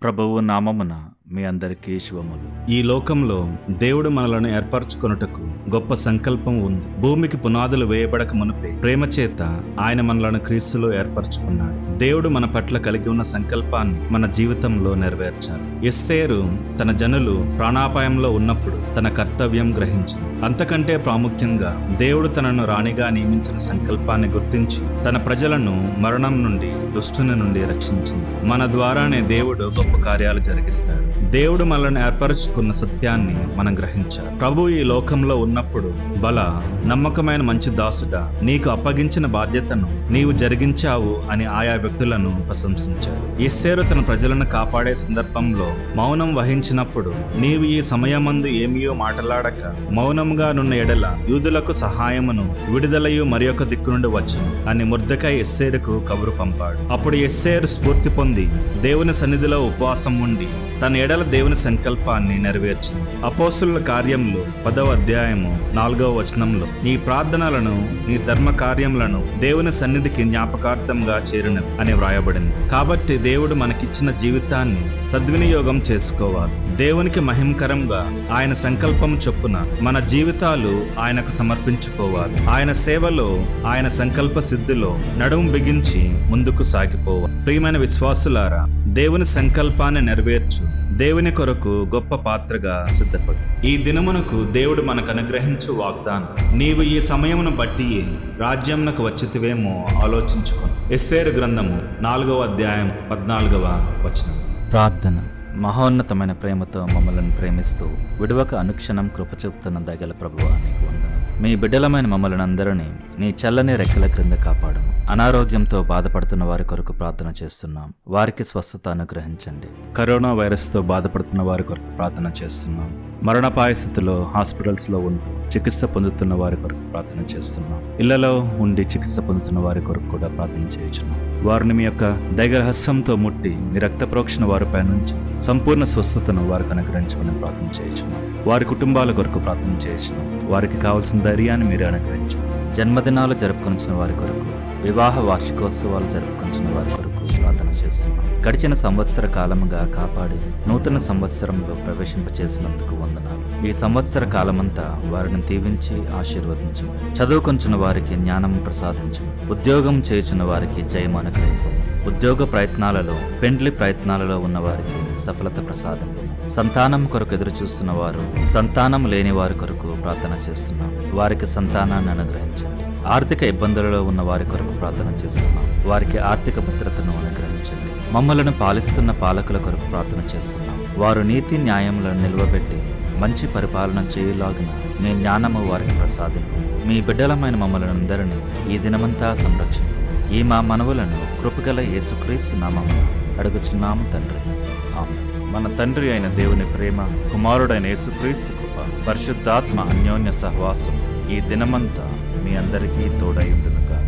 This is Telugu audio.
ప్రభువు నామమున మీ అందరికీ శుభములు ఈ లోకంలో దేవుడు మనలను ఏర్పరచుకొనుటకు గొప్ప సంకల్పం ఉంది భూమికి పునాదులు వేయబడక మునిపే ప్రేమ చేత ఆయన మనలను క్రీస్తులో ఏర్పరచుకున్నాడు దేవుడు మన పట్ల కలిగి ఉన్న సంకల్పాన్ని మన జీవితంలో నెరవేర్చాలి ఎస్తేరు తన జనులు ప్రాణాపాయంలో ఉన్నప్పుడు తన కర్తవ్యం గ్రహించింది అంతకంటే ప్రాముఖ్యంగా దేవుడు తనను రాణిగా నియమించిన సంకల్పాన్ని గుర్తించి తన ప్రజలను మరణం నుండి దుష్టుని నుండి రక్షించింది మన ద్వారానే దేవుడు గొప్ప కార్యాలు జరిగిస్తాడు దేవుడు మనల్ని ఏర్పరచుకున్న సత్యాన్ని మనం గ్రహించాలి ప్రభు ఈ లోకంలో ఉన్నప్పుడు బల నమ్మకమైన మంచి దాసుడా నీకు అప్పగించిన బాధ్యతను నీవు జరిగించావు అని ఆయా వ్యక్తులను ప్రశంసించాడు ఎస్సేరు తన ప్రజలను కాపాడే సందర్భంలో మౌనం వహించినప్పుడు నీవు ఈ సమయమందు ఏమియో మాట్లాడక మౌనంగా నున్న ఎడల యూదులకు సహాయమును విడుదలయు మరి ఒక దిక్కు నుండి వచ్చును అని ముర్దకై ఎస్సేరుకు కబురు పంపాడు అప్పుడు ఎస్సేరు స్ఫూర్తి పొంది దేవుని సన్నిధిలో ఉపవాసం ఉండి తన ఎడల దేవుని సంకల్పాన్ని నెరవేర్చింది అపోస్తుల కార్యములు పదవ అధ్యాయము నాలుగవ వచనంలో నీ ప్రార్థనలను నీ ధర్మ కార్యములను దేవుని సన్నిధికి జ్ఞాపకార్థంగా చేరిన అని వ్రాయబడింది కాబట్టి దేవుడు మనకిచ్చిన జీవితాన్ని సద్వినియోగం చేసుకోవాలి దేవునికి మహిమకరంగా ఆయన సంకల్పం చొప్పున మన జీవితాలు ఆయనకు సమర్పించుకోవాలి ఆయన సేవలో ఆయన సంకల్ప సిద్ధిలో నడుము బిగించి ముందుకు సాగిపోవాలి ప్రియమైన విశ్వాసులారా దేవుని సంకల్పాన్ని నెరవేర్చు దేవుని కొరకు గొప్ప పాత్రగా సిద్ధపడు ఈ దినమునకు దేవుడు మనకు అనుగ్రహించు వాగ్దానం నీవు ఈ సమయమును బట్టి రాజ్యంనకు వచ్చితివేమో ఆలోచించుకో ఎస్సేరు గ్రంథము నాలుగవ అధ్యాయం పద్నాలుగవ వచనం ప్రార్థన మహోన్నతమైన ప్రేమతో మమ్మల్ని ప్రేమిస్తూ విడువక అనుక్షణం కృప చూపుతున్న దగల ప్రభువా నీకు వందనం మీ బిడ్డలమైన మమ్మల్ని అందరినీ నీ చల్లని రెక్కల క్రింద కాపాడము అనారోగ్యంతో బాధపడుతున్న వారి కొరకు ప్రార్థన చేస్తున్నాం వారికి స్వస్థత అనుగ్రహించండి కరోనా వైరస్తో బాధపడుతున్న వారి కొరకు ప్రార్థన చేస్తున్నాం మరణపాయ స్థితిలో హాస్పిటల్స్లో ఉంటూ చికిత్స పొందుతున్న వారి కొరకు ప్రార్థన చేస్తున్నాం ఇళ్లలో ఉండి చికిత్స పొందుతున్న వారి కొరకు కూడా ప్రార్థన చేయుచున్నాం వారిని మీ యొక్క దైగరహస్యంతో ముట్టి మీ రక్త ప్రోక్షణ వారిపై నుంచి సంపూర్ణ స్వస్థతను వారికి అనుగ్రహించమని ప్రార్థన చేయుచున్నాం వారి కుటుంబాల కొరకు ప్రార్థన చేయుచున్నాం వారికి కావాల్సిన ధైర్యాన్ని మీరు అనుగ్రహించండి జన్మదినాలు జరుపుకొనిచిన వారి కొరకు వివాహ వార్షికోత్సవాలు జరుపుకొనిచిన వారి కొరకు ప్రార్థన చేస్తున్నాం గడిచిన సంవత్సర కాలముగా కాపాడి నూతన సంవత్సరంలో ప్రవేశింపచేసినందుకు వందనాలు ఈ సంవత్సర కాలమంతా వారిని దీవించి ఆశీర్వదించు చదువుకొంచున్న వారికి జ్ఞానం ప్రసాదించు ఉద్యోగం చేయుచున్న వారికి జయం అనుగ్రహింపు ఉద్యోగ ప్రయత్నాలలో పెండ్లి ప్రయత్నాలలో ఉన్న వారికి సఫలత ప్రసాదింపు సంతానం కొరకు ఎదురు చూస్తున్న వారు సంతానం లేని వారి కొరకు ప్రార్థన చేస్తున్నాం వారికి సంతానాన్ని అనుగ్రహించండి ఆర్థిక ఇబ్బందులలో ఉన్న వారి కొరకు ప్రార్థన చేస్తున్నాం వారికి ఆర్థిక భద్రతను అనుగ్రహించండి మమ్మలను పాలిస్తున్న పాలకుల కొరకు ప్రార్థన చేస్తున్నాం వారు నీతి న్యాయములను నిల్వబెట్టి మంచి పరిపాలన చేయలాగిన మీ జ్ఞానము వారికి ప్రసాదింపు మీ బిడ్డలమైన మమ్మల్ని అందరినీ ఈ దినమంతా సంరక్షింపు ఈ మా మనవులను కృపగల యేసుక్రీస్తు నామమున అడుగుచున్నాము తండ్రి ఆమె మన తండ్రి అయిన దేవుని ప్రేమ కుమారుడైన యేసుక్రీస్తు కృప పరిశుద్ధాత్మ అన్యోన్య సహవాసం ఈ దినమంతా మీ అందరికీ తోడై ఉండునుగా